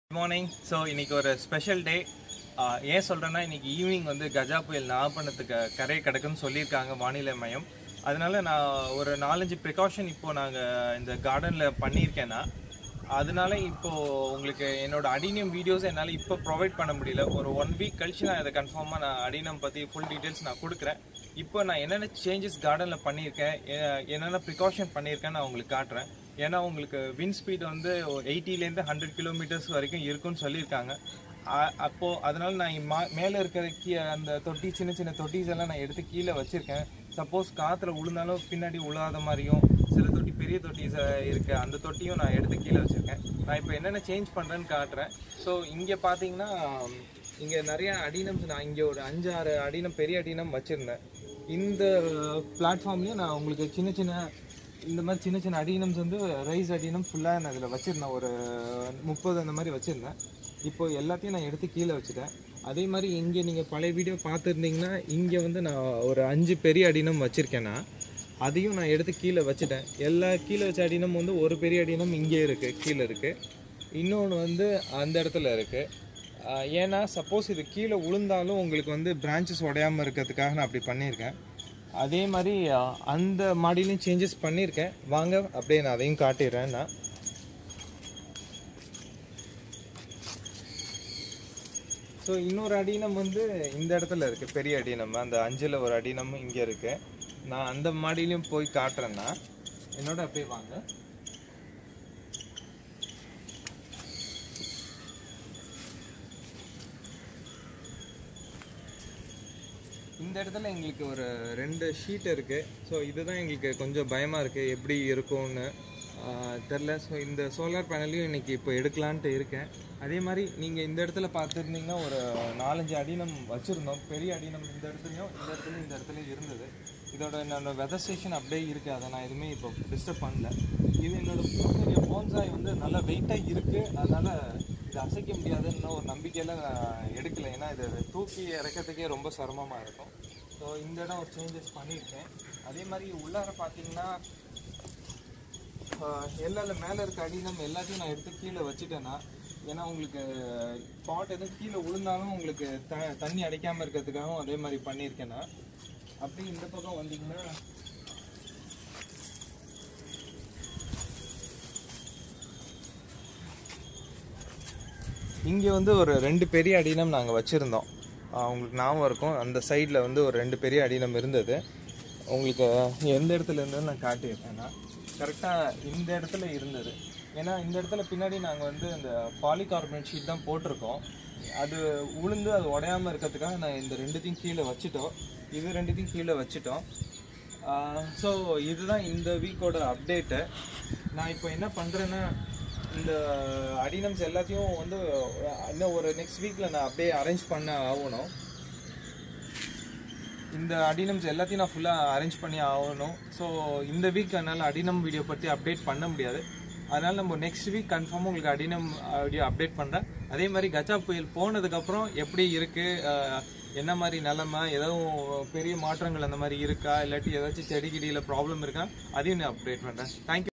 good morning so இன்னைக்கு ஒரு special day ஏன் சொல்கிறேன்னா இன்னைக்கு ஈவினிங் வந்து கஜா புயல் நாகப்பட்டினத்துக்கு கரை கிடக்குன்னு சொல்லியிருக்காங்க வானிலை மையம் அதனால நான் ஒரு நாலஞ்சு ப்ரிகாஷன் இப்போ நாங்கள் இந்த கார்டனில் பண்ணியிருக்கேன்னா அதனால இப்போ உங்களுக்கு என்னோட அடினியம் வீடியோஸ் என்னால் இப்போ ப்ரொவைட் பண்ண முடியல ஒரு ஒன் வீக் கழிச்சு நான் இதை கன்ஃபார்மாக நான் அடினம் பற்றி ஃபுல் டீட்டெயில்ஸ் நான் கொடுக்குறேன் இப்போ நான் என்னென்ன சேஞ்சஸ் கார்டனில் பண்ணியிருக்கேன் எ- என்னென்ன ப்ரிகாஷன் பண்ணியிருக்கேன் நான் உங்களுக்கு காட்டுறேன் ஏன்னா உங்களுக்கு வின் ஸ்பீட் வந்து எயிட்டிலேருந்து ஹண்ட்ரட் கிலோமீட்டர்ஸ் வரைக்கும் இருக்குன்னு சொல்லியிருக்காங்க அ- அப்போ அதனால நான் இ- மா- மேலே இருக்கிற கீ அந்த தொட்டி சின்ன சின்ன தொட்டிஸ் எல்லாம் நான் எடுத்து கீழே வச்சிருக்கேன் சப்போஸ் காற்றுல விழுந்தாலும் பின்னாடி விழாத மாதிரியும் சில தொட்டி பெரிய தொட்டிஸ் இருக்கு அந்த தொட்டியும் நான் எடுத்து கீழே வச்சிருக்கேன் நான் இப்போ என்னென்ன சேஞ்ச் பண்ணுறேன்னு காட்டுறேன் ஸோ இங்கே பார்த்தீங்கன்னா இங்கே நிறைய அடினம்ஸ் நான் இங்கே ஒரு அஞ்சு ஆறு அடினம் பெரிய அடினம் வச்சுருந்தேன் இந்த பிளாட்ஃபார்ம்லேயும் நான் உங்களுக்கு சின்ன சின்ன இந்த மாதிரி சின்ன சின்ன அடினம்ஸ் வந்து ரைஸ் அடினம் ஃபுல்லாக நான் இதில் வச்சுருந்தேன் ஒரு முப்பது அந்த மாதிரி வச்சுருந்தேன் இப்போ எல்லாத்தையும் நான் எடுத்து கீழே வச்சுட்டேன் அதே மாதிரி இங்கே நீங்கள் பழைய வீடியோ பார்த்துருந்தீங்கன்னா இங்கே வந்து நான் ஒரு அஞ்சு பெரிய அடினம் வச்சுருக்கேன்னா அதையும் நான் எடுத்து கீழே வச்சுட்டேன் எல்லா கீழே வச்ச அடினம் வந்து ஒரு பெரிய அடினம் இங்கே இருக்குது கீழே இருக்குது இன்னொன்று வந்து அந்த இடத்துல இருக்குது ஏன்னா சப்போஸ் இது கீழே விழுந்தாலும் உங்களுக்கு வந்து பிரான்ச்சஸ் உடையாமல் இருக்கிறதுக்காக நான் அப்படி பண்ணியிருக்கேன் அதே மாதிரி அஹ், அந்த மாடிலையும் சேஞ்சஸ் பண்ணியிருக்கேன் வாங்க அப்படியே நான் அதையும் காட்டிடுறேன் நான் ஸோ இன்னொரு அடினம் வந்து இந்த இடத்துல இருக்குது பெரிய அடினம் அந்த அஞ்சில் ஒரு அடினம் இங்கே இருக்குது நான் அந்த மாடியிலையும் போய் காட்டுறேன்னா என்னோட அப்படியே வாங்க இந்த இடத்துல எங்களுக்கு ஒரு ரெண்டு ஷீட் இருக்குது ஸோ இதுதான் எங்களுக்கு கொஞ்சம் பயமாக இருக்குது எப்படி இருக்கும்னு ஆஹ், தெரில ஸோ இந்த சோலார் பேனலையும் இன்னைக்கு இப்போ எடுக்கலான்ட்டு இருக்கேன் அதே மாதிரி நீங்கள் இந்த இடத்துல பார்த்துருந்தீங்கன்னா ஒரு நாலஞ்சு அடினம் வச்சுருந்தோம் பெரிய அடினம் இந்த இடத்துலையும் இந்த இடத்துலையும் இந்த இடத்துலையும் இருந்தது இதோட என்னோட வெதர் ஸ்டேஷன் அப்படியே இருக்குது அதை நான் எதுவுமே இப்போ டிஸ்டர்ப் பண்ணல இது என்னோட பூர்வீக போன்சாய் வந்து நல்லா வெயிட்டாக இருக்குது அதனால் இது அசைக்க முடியாதுன்னு ஒரு நம்பிக்கையில் நான் எடுக்கல ஏன்னா இது தூக்கி இறக்கிறதுக்கே ரொம்ப சிரமமாக இருக்கும் ஸோ இந்த இடம் ஒரு சேஞ்சஸ் பண்ணியிருக்கேன் அதே மாதிரி உள்ளார பார்த்தீங்கன்னா எல்லா மேலே இருக்க அடினம் எல்லாத்தையும் நான் எடுத்து கீழே வச்சுட்டேன்னா ஏன்னா உங்களுக்கு பாட் எதுவும் கீழே விழுந்தாலும் உங்களுக்கு த தண்ணி அடைக்காமல் இருக்கிறதுக்காகவும் அதே மாதிரி பண்ணியிருக்கேன்னா அப்படி இந்த பக்கம் வந்தீங்கன்னா இங்கே வந்து ஒரு ரெண்டு பெரிய அடினம் நாங்கள் வச்சுருந்தோம் உங்களுக்கு ஞாபகம் இருக்கும் அந்த சைடில் வந்து ஒரு ரெண்டு பெரிய அடினம் இருந்தது உங்களுக்கு எந்த இடத்துல இருந்ததுன்னு நான் காட்டியிருக்கேன் நான் கரெக்டாக இந்த இடத்துல இருந்தது ஏன்னா இந்த இடத்துல பின்னாடி நாங்கள் வந்து இந்த பாலிகார்பனேட் ஷீட் தான் போட்டிருக்கோம் அது உளுந்து அது உடையாமல் இருக்கிறதுக்காக நான் இந்த ரெண்டுத்தையும் கீழே வச்சுட்டோம் இது ரெண்டுத்தையும் கீழே வச்சுட்டோம் ஸோ இதுதான் இந்த வீக்கோட அப்டேட்டு நான் இப்போ என்ன பண்ணுறேன்னா இந்த அடினம்ஸ் எல்லாத்தையும் வந்து இன்னும் ஒரு நெக்ஸ்ட் வீக்கில் நான் அப்படியே அரேஞ்ச் பண்ண ஆகணும் இந்த அடினம்ஸ் எல்லாத்தையும் நான் ஃபுல்லாக அரேஞ்ச் பண்ணி ஆகணும் ஸோ இந்த வீக் என்னால் அடினம் வீடியோ பற்றி அப்டேட் பண்ண முடியாது அதனால் நம்ம நெக்ஸ்ட் வீக் கன்ஃபார்மாக உங்களுக்கு அடினம் வீடியோ அப்டேட் பண்ணுறேன் அதே மாதிரி கஜா புயல் போனதுக்கப்புறம் எப்படி இருக்குது என்ன மாதிரி நிலமை எதுவும் பெரிய மாற்றங்கள் அந்த மாதிரி இருக்கா இல்லாட்டி ஏதாச்சும் செடி கிடியில் ப்ராப்ளம் இருக்கா அதையும் நான் அப்டேட் பண்ணுறேன் தேங்க்யூ